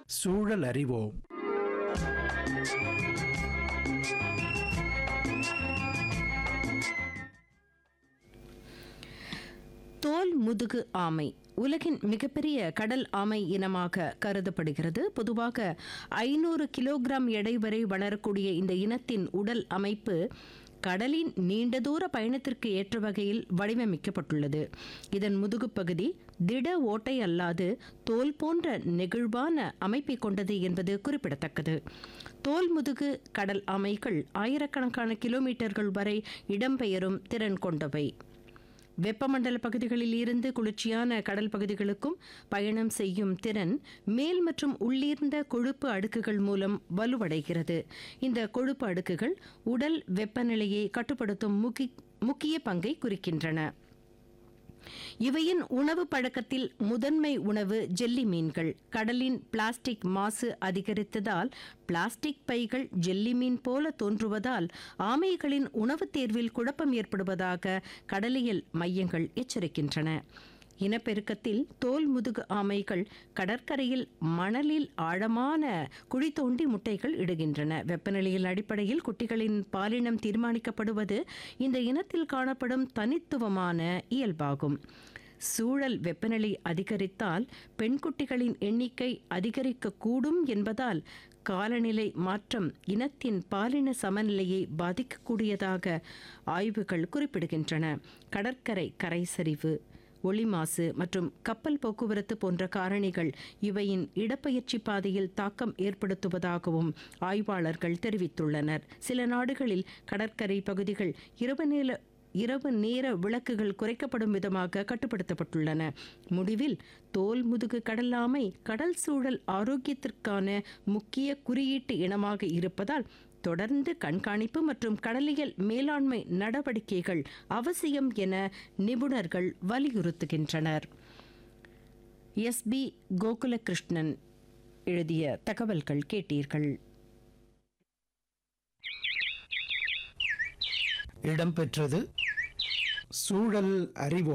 சூழல் அறிவோம் தோல் முதுகு ஆமை உலகின் மிகப்பெரிய கடல் ஆமை இனமாக கருதப்படுகிறது பொதுவாக ஐநூறு கிலோகிராம் எடை வரை வளரக்கூடிய இந்த இனத்தின் உடல் அமைப்பு கடலின் நீண்ட தூர பயணத்திற்கு ஏற்ற வகையில் வடிவமைக்கப்பட்டுள்ளது இதன் முதுகுப் பகுதி திட ஓட்டை அல்லாது தோல் போன்ற நெகிழ்வான அமைப்பை கொண்டது என்பது குறிப்பிடத்தக்கது தோல் முதுகு கடல் ஆமைகள் ஆயிரக்கணக்கான கிலோமீட்டர்கள் வரை இடம்பெயரும் திறன் கொண்டவை வெப்பமண்டல பகுதிகளில் இருந்து குளிர்ச்சியான கடல் பகுதிகளுக்கும் பயணம் செய்யும் திறன் மேல் மற்றும் உள்ளீர்ந்த கொழுப்பு அடுக்குகள் மூலம் வலுவடைகிறது இந்த கொழுப்பு அடுக்குகள் உடல் வெப்பநிலையை கட்டுப்படுத்தும் முக்கி- முக்கிய பங்கை குறிக்கின்றன இவையின் உணவு பழக்கத்தில் முதன்மை உணவு ஜெல்லி மீன்கள் கடலின் பிளாஸ்டிக் மாசு அதிகரித்ததால் பிளாஸ்டிக் பைகள் ஜெல்லி மீன் போல தோன்றுவதால் ஆமைகளின் உணவுத் தேர்வில் குழப்பம் ஏற்படுவதாக கடலியல் மையங்கள் எச்சரிக்கின்றன இனப்பெருக்கத்தில் தோல் முதுகு ஆமைகள் கடற்கரையில் மணலில் ஆழமான குழி தோண்டி முட்டைகள் இடுகின்றன வெப்பநிலையின் அடிப்படையில் குட்டிகளின் பாலினம் தீர்மானிக்கப்படுவது இந்த இனத்தில் காணப்படும் தனித்துவமான இயல்பாகும் சூழல் வெப்பநிலை அதிகரித்தால் பெண் குட்டிகளின் எண்ணிக்கை அதிகரிக்கக்கூடும் என்பதால் காலநிலை மாற்றம் இனத்தின் பாலின சமநிலையை பாதிக்கக்கூடியதாக ஆய்வுகள் குறிப்பிடுகின்றன கடற்கரை கரை சரிவு ஒளி மாசு மற்றும் கப்பல் போக்குவரத்து போன்ற காரணிகள் இவையின் இடப்பெயர்ச்சி பாதையில் தாக்கம் ஏற்படுத்துவதாகவும் ஆய்வாளர்கள் தெரிவித்துள்ளனர் சில நாடுகளில் கடற்கரை பகுதிகள் இரவு நேர இரவு நேர விளக்குகள் குறைக்கப்படும் விதமாக கட்டுப்படுத்தப்பட்டுள்ளன முடிவில் தோல் முதுகு கடலாமை கடல் சூழல் ஆரோக்கியத்திற்கான முக்கிய குறியீட்டு இனமாக இருப்பதால் தொடர்ந்து கண்காணிப்பு மற்றும் கடலியல் மேலாண்மை நடவடிக்கைகள் அவசியம் என நிபுணர்கள் வலியுறுத்துகின்றனர் எஸ் பி கோகுலகிருஷ்ணன் எழுதிய தகவல்கள் கேட்டீர்கள் இடம்பெற்றது சூழல் அறிவோம்